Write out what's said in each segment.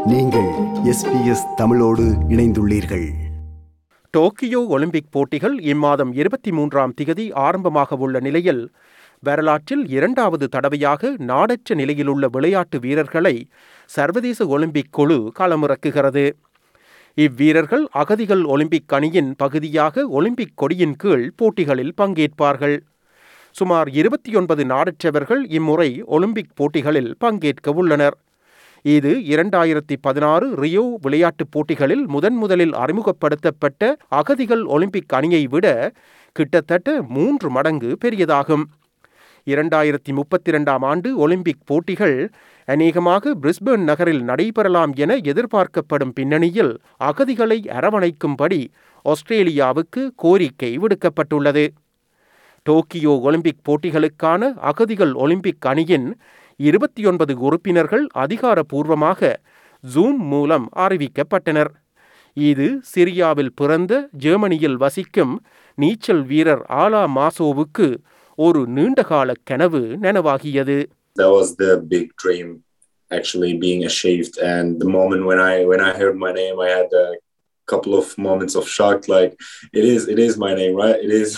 நீங்கள் எஸ்பிஎஸ் தமிழோடு இணைந்துள்ளீர்கள் டோக்கியோ ஒலிம்பிக் போட்டிகள் இம்மாதம் இருபத்தி மூன்றாம் திகதி ஆரம்பமாக உள்ள நிலையில் வரலாற்றில் இரண்டாவது தடவையாக நாடற்ற நிலையிலுள்ள விளையாட்டு வீரர்களை சர்வதேச ஒலிம்பிக் குழு களமிறக்குகிறது இவ்வீரர்கள் அகதிகள் ஒலிம்பிக் அணியின் பகுதியாக ஒலிம்பிக் கொடியின் கீழ் போட்டிகளில் பங்கேற்பார்கள் சுமார் இருபத்தி ஒன்பது நாடற்றவர்கள் இம்முறை ஒலிம்பிக் போட்டிகளில் பங்கேற்க உள்ளனர் இது இரண்டாயிரத்தி பதினாறு ரியோ விளையாட்டுப் போட்டிகளில் முதன் முதலில் அறிமுகப்படுத்தப்பட்ட அகதிகள் ஒலிம்பிக் அணியை விட கிட்டத்தட்ட மூன்று மடங்கு பெரியதாகும் இரண்டாயிரத்தி முப்பத்தி இரண்டாம் ஆண்டு ஒலிம்பிக் போட்டிகள் அநேகமாக பிரிஸ்பேர்ன் நகரில் நடைபெறலாம் என எதிர்பார்க்கப்படும் பின்னணியில் அகதிகளை அரவணைக்கும்படி ஆஸ்திரேலியாவுக்கு கோரிக்கை விடுக்கப்பட்டுள்ளது டோக்கியோ ஒலிம்பிக் போட்டிகளுக்கான அகதிகள் ஒலிம்பிக் அணியின் இருபத்தி ஒன்பது உறுப்பினர்கள் அதிகாரப்பூர்வமாக ஜூம் மூலம் அறிவிக்கப்பட்டனர் இது சிரியாவில் பிறந்த ஜெர்மனியில் வசிக்கும் நீச்சல் வீரர் ஆலா மாசோவுக்கு ஒரு நீண்டகால கனவு நனவாகியது that was the big dream actually being achieved and the moment when i when i heard my name i had a couple of moments of shock like it is it is my name right it is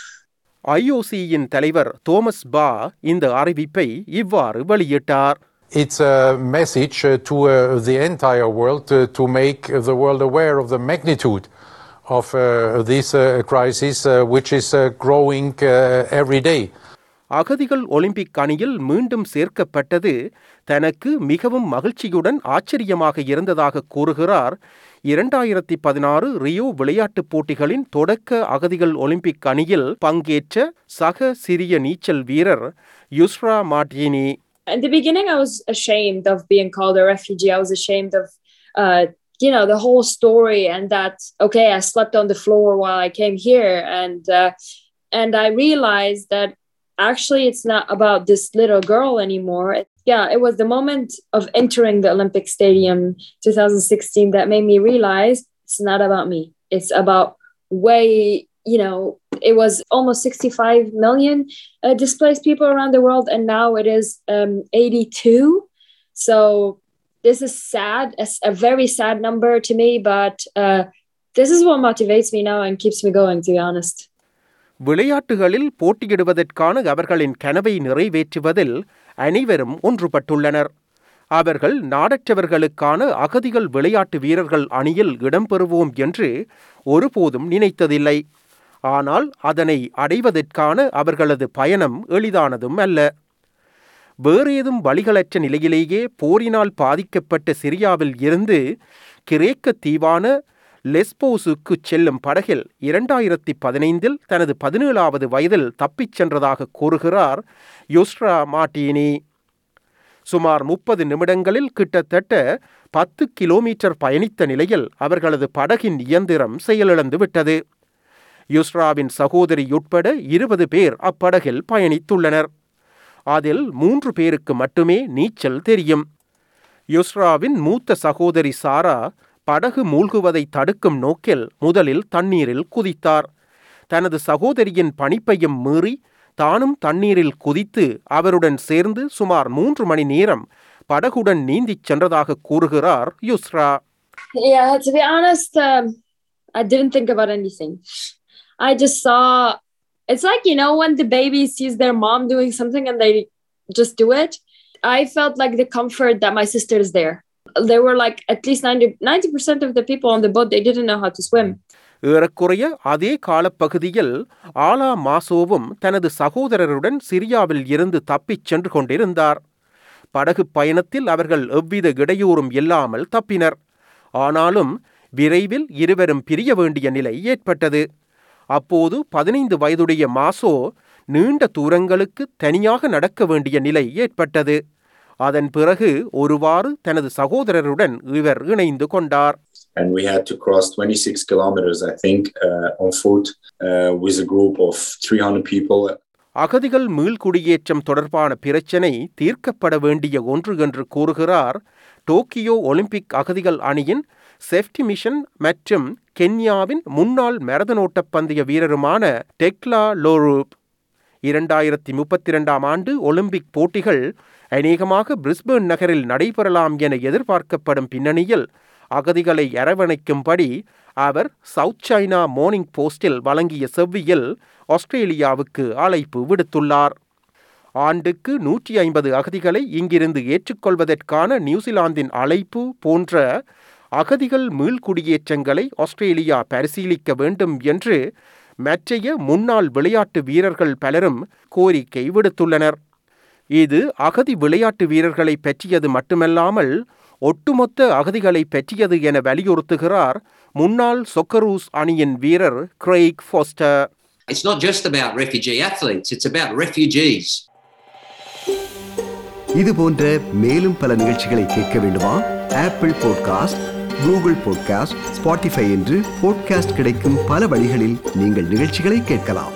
ஐஓசியின் தலைவர் Thomas பா இந்த அறிவிப்பை இவ்வாறு வெளியிட்டார் It's a message uh, to uh, the entire world uh, to make the world aware of the magnitude of uh, this uh, crisis, uh, which is uh, growing uh, every day. அகதிகள் Olympic அணியில் மீண்டும் சேர்க்கப்பட்டது தனக்கு மிகவும் மகிழ்ச்சியுடன் ஆச்சரியமாக இருந்ததாக கூறுகிறார் இரண்டாயிரத்தி பதினாறு ரியோ விளையாட்டுப் போட்டிகளின் தொடக்க அகதிகள் ஒலிம்பிக் அணியில் பங்கேற்ற சக சிறிய நீச்சல் வீரர் Yusra Mardini In the beginning, I was ashamed of being called a refugee. I was ashamed of, uh, you know, the whole story and that, okay, I slept on the floor while I came here. And, uh, and I realized that actually it's not about this little girl anymore. Yeah, it was the moment of entering the Olympic Stadium 2016 that made me realize it's not about me. It's about way, you know, it was almost 65 million uh, displaced people around the world, and now it is um, 82. So this is sad, a, a very sad number to me, but uh, this is what motivates me now and keeps me going, to be honest. விளையாட்டுகளில் போட்டியிடுவதற்கான அவர்களின் கனவை நிறைவேற்றுவதில் அனைவரும் ஒன்றுபட்டுள்ளனர் அவர்கள் நாடற்றவர்களுக்கான அகதிகள் விளையாட்டு வீரர்கள் அணியில் இடம்பெறுவோம் என்று ஒருபோதும் நினைத்ததில்லை ஆனால் அதனை அடைவதற்கான அவர்களது பயணம் எளிதானதும் அல்ல வேறேதும் வழிகளற்ற நிலையிலேயே போரினால் பாதிக்கப்பட்ட சிரியாவில் இருந்து கிரேக்க தீவான லெஸ்போஸுக்கு செல்லும் படகில் இரண்டாயிரத்தி பதினைந்தில் தனது பதினேழாவது வயதில் தப்பிச் சென்றதாக கூறுகிறார் யுஸ்ரா மார்டினி சுமார் முப்பது நிமிடங்களில் கிட்டத்தட்ட பத்து கிலோமீட்டர் பயணித்த நிலையில் அவர்களது படகின் இயந்திரம் செயலிழந்து விட்டது யுஸ்ராவின் சகோதரி உட்பட இருபது பேர் அப்படகில் பயணித்துள்ளனர் அதில் மூன்று பேருக்கு மட்டுமே நீச்சல் தெரியும் யுஸ்ராவின் மூத்த சகோதரி சாரா படகு மூழ்குவதை தடுக்கும் நோக்கில் முதலில் தண்ணீரில் குதித்தார் தனது சகோதரியின் பணிப்பையும் மீறி தானும் தண்ணீரில் குதித்து அவருடன் சேர்ந்து சுமார் மூன்று மணி நேரம் படகுடன் நீந்திச் சென்றதாக கூறுகிறார் யுஸ்ரா Yeah, to be honest, um, I didn't think about anything. I just saw it's like, you know, when the baby sees their mom doing something and they just do it. I felt like the comfort that my sister is there. There were like at least 90 percent of the people on the boat, they didn't know how to swim. ஏறக்குறைய அதே காலப்பகுதியில் ஆலா மாசோவும் தனது சகோதரருடன் சிரியாவில் இருந்து தப்பிச் சென்று கொண்டிருந்தார் படகு பயணத்தில் அவர்கள் எவ்வித இடையூறும் இல்லாமல் தப்பினர் ஆனாலும் விரைவில் இருவரும் பிரிய வேண்டிய நிலை ஏற்பட்டது அப்போது பதினைந்து வயதுடைய மாசோ நீண்ட தூரங்களுக்கு தனியாக நடக்க வேண்டிய நிலை ஏற்பட்டது அதன் பிறகு ஒருவாறு தனது சகோதரருடன் இவர் இணைந்து கொண்டார் and we had to cross 26 kilometers i think uh, on foot uh, with a group of 300 people அகதிகள் மீள்குடியேற்றம் தொடர்பான பிரச்சினை தீர்க்கப்பட வேண்டிய ஒன்று என்று கூறுகிறார் டோக்கியோ ஒலிம்பிக் அகதிகள் அணியின் செஃப்டி மிஷன் மற்றும் கென்யாவின் முன்னாள் மரதனோட்டப் பந்தய வீரருமான டெக்லா லோரூப் இரண்டாயிரத்தி முப்பத்தி இரண்டாம் ஆண்டு ஒலிம்பிக் போட்டிகள் அநேகமாக பிரிஸ்பேர்ன் நகரில் நடைபெறலாம் என எதிர்பார்க்கப்படும் பின்னணியில் அகதிகளை அரவணைக்கும்படி அவர் சவுத் சைனா மார்னிங் போஸ்டில் வழங்கிய செவ்வியில் ஆஸ்திரேலியாவுக்கு அழைப்பு விடுத்துள்ளார் ஆண்டுக்கு நூற்றி ஐம்பது அகதிகளை இங்கிருந்து ஏற்றுக்கொள்வதற்கான நியூசிலாந்தின் அழைப்பு போன்ற அகதிகள் மீள்குடியேற்றங்களை ஆஸ்திரேலியா பரிசீலிக்க வேண்டும் என்று மற்றைய முன்னாள் விளையாட்டு வீரர்கள் பலரும் கோரிக்கை விடுத்துள்ளனர் இது அகதி விளையாட்டு வீரர்களை பற்றியது மட்டுமல்லாமல் ஒட்டுமொத்த அகதிகளை பற்றியது என வலியுறுத்துகிறார் முன்னாள் சொக்கரூஸ் அணியின் வீரர் Craig Foster It's not just about refugee athletes, it's about refugees. இது போன்ற மேலும் பல நிகழ்ச்சிகளை கேட்க வேண்டுமா Apple podcast Google podcast Spotify என்று பாட்காஸ்ட் கிடைக்கும் பல வழிகளில் நீங்கள் நிகழ்ச்சிகளை கேட்கலாம்